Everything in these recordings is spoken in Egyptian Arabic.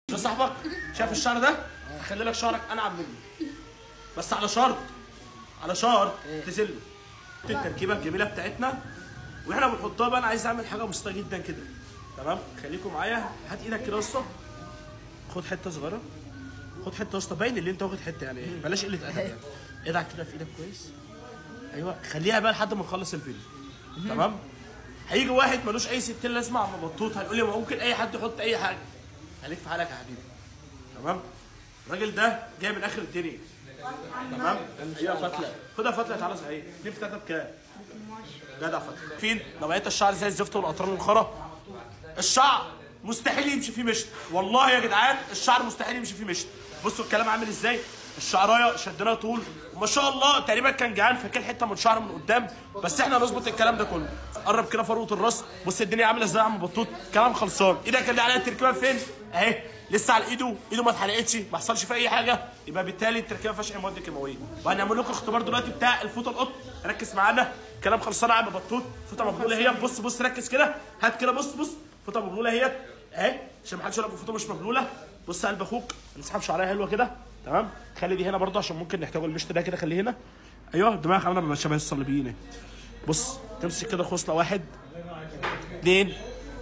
ده صاحبك شايف الشعر ده خلي لك شعرك انعم منه بس على شرط على شرط تسله التركيبه الجميله بتاعتنا واحنا بنحطها بقى انا عايز اعمل حاجه بسيطه جدا كده تمام خليكم معايا هات ايدك كده يا اسطى خد حته صغيره خد حته يا اسطى باين اللي انت واخد حته يعني ايه بلاش قله ادب يعني ادعك كده في ايدك كويس ايوه خليها بقى لحد ما نخلص الفيديو تمام هيجي واحد ملوش اي ستين لازمه عم بطوط هيقول لي ما ممكن اي حد يحط اي حاجه خليك في حالك يا حبيبي تمام الراجل ده جاي من اخر الدنيا تمام ايوه فتله خدها فتله تعالى صحيح دي فتله بكام؟ جدع فتله فين نوعيه الشعر زي الزفت والاطران الخرا الشعر مستحيل يمشي فيه مشط والله يا جدعان الشعر مستحيل يمشي فيه مشط بصوا الكلام عامل ازاي الشعرايه شدناها طول وما شاء الله تقريبا كان جعان فكل حته من شعر من قدام بس احنا نظبط الكلام ده كله قرب كده فروه الراس بص الدنيا عامله ازاي يا عم بطوط كلام خلصان ايدك اللي عليها التركيبه فين اهي لسه على ايده ايده ما اتحرقتش ما حصلش فيه اي حاجه يبقى بالتالي التركيبه ما فيهاش اي مواد كيماويه وهنعمل لكم اختبار دلوقتي بتاع الفوطه القط ركز معانا كلام خلصان يا عم بطوط فوطه مبلوله هي بص بص ركز كده هات كده بص بص فوطه مبلوله هي اهي عشان ما حدش يقول لك الفوطه مش مبلوله بص قلب اخوك نسحب شعرها حلوه كده تمام خلي دي هنا برضه عشان ممكن نحتاجه المشط ده كده خليه هنا ايوه دماغك عامله ما شبه الصليبيين اهي. بص تمسك كده خصله واحد اثنين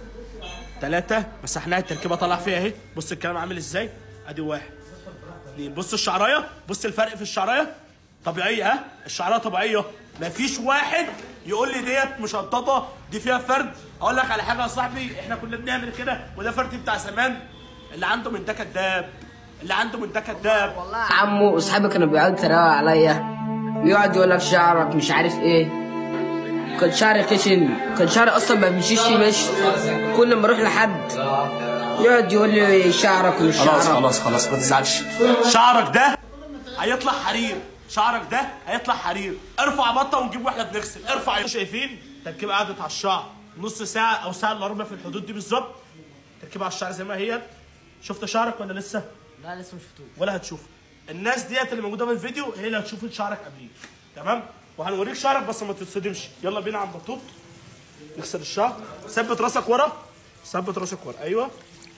ثلاثة مسحناها التركيبة طالعة فيها اهي بص الكلام عامل ازاي ادي واحد اثنين بص الشعراية بص الفرق في الشعراية طبيعية ها الشعراية طبيعية مفيش واحد يقول لي ديت مشططة دي فيها فرد اقول لك على حاجة يا صاحبي احنا كنا بنعمل كده وده فرد بتاع زمان اللي عنده من ده كداب اللي عنده من ده كداب والله يا عمو اصحابي كانوا بيقعدوا يتريقوا عليا ويقعد يقول لك شعرك مش عارف ايه كان شعري خشن كان شعري اصلا ما بيمشيش فيه مشي كل ما اروح لحد يقعد يقول لي شعرك ومش خلاص شعرك خلاص خلاص ما تزعلش شعرك ده هيطلع حرير شعرك ده هيطلع حرير ارفع بطه ونجيب واحنا بنغسل ارفع شايفين تركيبه قعدت على الشعر نص ساعه او ساعه الا ربع في الحدود دي بالظبط تركيبه على الشعر زي ما هي شفت شعرك ولا لسه لا لسه ما شفتوش ولا هتشوفه الناس ديت اللي موجوده في الفيديو هي اللي هتشوف شعرك قبليه تمام وهنوريك شعرك بس ما تتصدمش يلا بينا عم بطوط نغسل الشعر ثبت راسك ورا ثبت راسك ورا ايوه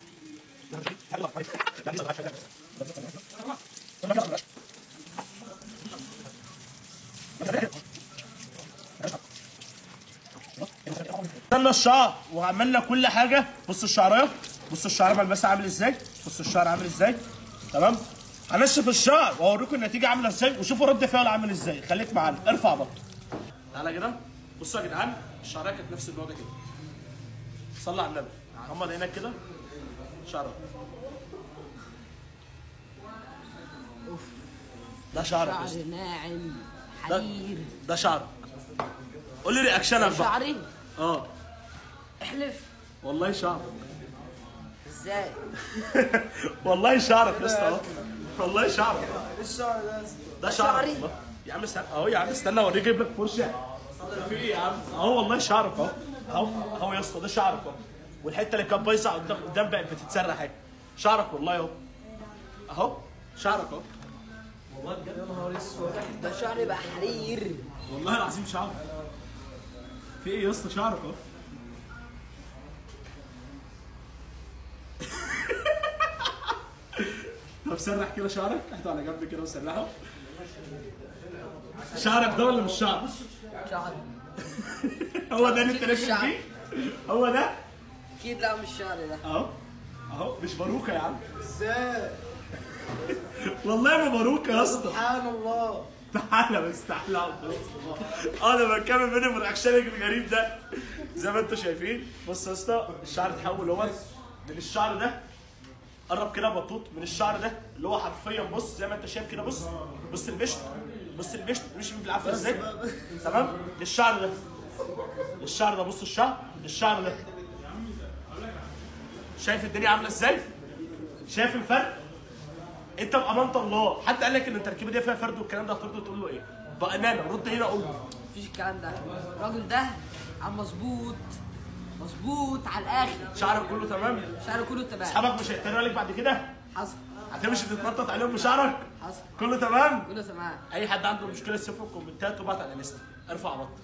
استنى الشعر وعملنا كل حاجه بص الشعرايه بص الشعر ملمسها عامل ازاي بص الشعر عامل ازاي تمام هنشف الشعر واوريكم النتيجه عامله ازاي وشوفوا رد فعله عامل ازاي خليك معانا ارفع بطه تعالى كده بصوا يا جدعان الشعريه كانت نفس النوع ده كده صلى على النبي غمض عينك كده شعرك ده شعرك يا اسطى. شعري ناعم ده حرير ده شعرك قول لي رياكشنك بقى شعري اه احلف والله شعرك ازاي والله شعرك يا اسطى اهو والله شعرك الشعر ده ده شعرك شعري؟ والله. يا عم استنى اهو يا عم استنى اوريك اجيب لك فرشه في ايه يا عم اهو والله شعرك اهو اهو اهو يا اسطى ده شعرك اهو والحته اللي كانت بايظه قدام قدام بقت بتتسرح اهي شعرك والله اهو اهو شعرك اهو يا نهار اسود ده شعري بقى حرير والله العظيم شعرك في ايه يا اسطى شعرك اهو طب سرح كده شعرك هاته على جنب كده وسرحه شعرك ده ولا مش شعر؟ شعري هو ده اللي انت نفسك شعر. فيه؟ هو ده؟ اكيد لا مش شعري ده اهو اهو مش باروكه يا عم ازاي والله ما باروكه يا اسطى سبحان الله تعالى بس تعالى اه انا بكمل فيديو بالرياكشن الغريب ده زي ما انتم شايفين بص يا اسطى الشعر اتحول اهو من الشعر ده قرب كده بطوط من الشعر ده اللي هو حرفيا بص زي ما انت شايف كده بص بص المشط بص المشط مش بالعافيه ازاي تمام للشعر ده للشعر ده بص الشعر للشعر ده شايف الدنيا عامله ازاي شايف الفرق انت بامانه الله حتى قال لك ان التركيبه دي فيها فرد والكلام ده هترد تقول له ايه بامانه رد هنا قول له مفيش الكلام ده الراجل ده عم مظبوط مظبوط على الاخر شعرك كله تمام شعره كله تمام اصحابك مش هيتريقوا عليك بعد كده حصل هتمشي تتنطط عليهم بشعرك حصل كله تمام كله تمام اي حد عنده مشكله يسيب في الكومنتات وبعت على الانستا ارفع بطل